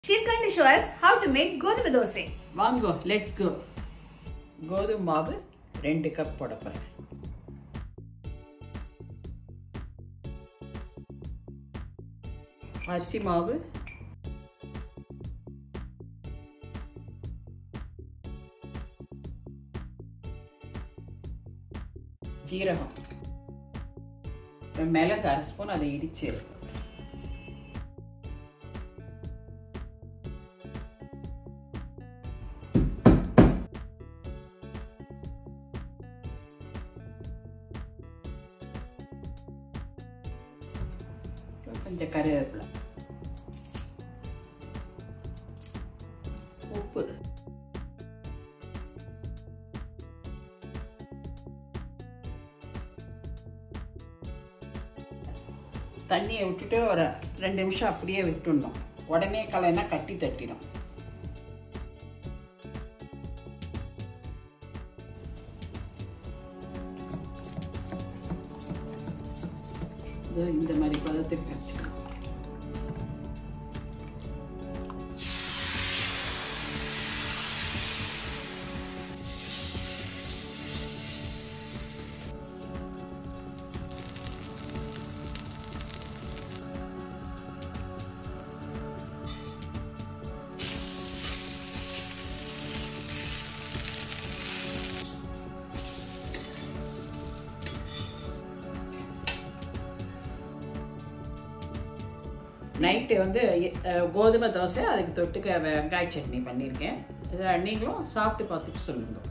She's going to show us how to make கோதுமை தோசை வாங்கோ let's go கோதுமை மாவு ரெண்டு கப் போட போகிறேன் அரிசி மாவு ஜீரகம் மிளகு அரை ஸ்பூன் அதை இடிச்சு கொஞ்சம் கருவேப்பிலை உப்பு தண்ணியை விட்டுட்டு ஒரு ரெண்டு நிமிஷம் அப்படியே விட்டுடணும் உடனே கலைனா கட்டி தட்டிடும் இதோ இந்த மாதிரி பதத்துக்கு கரைச்சிக்கணும் நைட்டு வந்து அஹ், கோதுமை தோசை அதுக்கு தொட்டுக்க வெங்காய சட்னி பண்ணியிருக்கேன் இதை நீங்களும் சாப்பிட்டு பார்த்துட்டு சொல்லுங்கள்